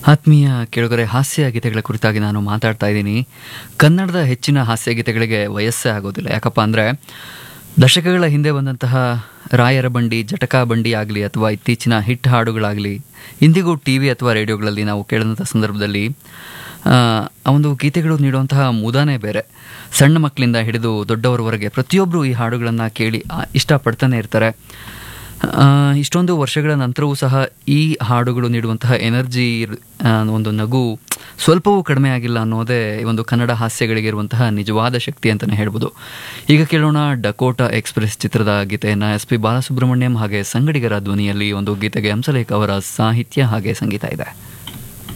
ಆತ್ಮೀಯ ಕೆಳಗರೆ ಹಾಸ್ಯ ಗೀತೆಗಳ ಕುರಿತಾಗಿ ನಾನು ಮಾತಾಡ್ತಾ ಇದ್ದೀನಿ ಕನ್ನಡದ ಹೆಚ್ಚಿನ ಹಾಸ್ಯ ಗೀತೆಗಳಿಗೆ ವಯಸ್ಸೇ ಆಗೋದಿಲ್ಲ ಯಾಕಪ್ಪ ಅಂದರೆ ದಶಕಗಳ ಹಿಂದೆ ಬಂದಂತಹ ರಾಯರ ಬಂಡಿ ಜಟಕಾ ಬಂಡಿ ಆಗಲಿ ಅಥವಾ ಇತ್ತೀಚಿನ ಹಿಟ್ ಹಾಡುಗಳಾಗಲಿ ಇಂದಿಗೂ ಟಿ ವಿ ಅಥವಾ ರೇಡಿಯೋಗಳಲ್ಲಿ ನಾವು ಕೇಳಿದಂಥ ಸಂದರ್ಭದಲ್ಲಿ ಆ ಆ ಒಂದು ಗೀತೆಗಳು ನೀಡುವಂತಹ ಮುದಾನೇ ಬೇರೆ ಸಣ್ಣ ಮಕ್ಕಳಿಂದ ಹಿಡಿದು ದೊಡ್ಡವರವರೆಗೆ ಪ್ರತಿಯೊಬ್ಬರು ಈ ಹಾಡುಗಳನ್ನು ಕೇಳಿ ಆ, ಇಷ್ಟಪಡ್ತಾನೆ ಇರ್ತಾರೆ ಆ, ಇಷ್ಟೊಂದು ವರ್ಷಗಳ ನಂತರವೂ ಸಹ ಈ ಹಾಡುಗಳು ನೀಡುವಂತಹ ಎನರ್ಜಿ ಒಂದು ನಗು ಸ್ವಲ್ಪವೂ ಕಡಿಮೆ ಆಗಿಲ್ಲ ಅನ್ನೋದೇ ಈ ಒಂದು ಕನ್ನಡ ಹಾಸ್ಯಗಳಿಗೆ ಇರುವಂತಹ ನಿಜವಾದ ಶಕ್ತಿ ಅಂತಲೇ ಹೇಳ್ಬೋದು ಈಗ ಕೇಳೋಣ ಡಕೋಟಾ ಎಕ್ಸ್ಪ್ರೆಸ್ ಚಿತ್ರದ ಗೀತೆಯನ್ನು ಎಸ್ ಪಿ ಬಾಲಸುಬ್ರಹ್ಮಣ್ಯಂ ಹಾಗೆ ಸಂಗಡಿಗರ ಧ್ವನಿಯಲ್ಲಿ ಒಂದು ಗೀತೆಗೆ ಹಂಸಲೇಖ ಅವರ ಸಾಹಿತ್ಯ ಹಾಗೆ ಸಂಗೀತ ಇದೆ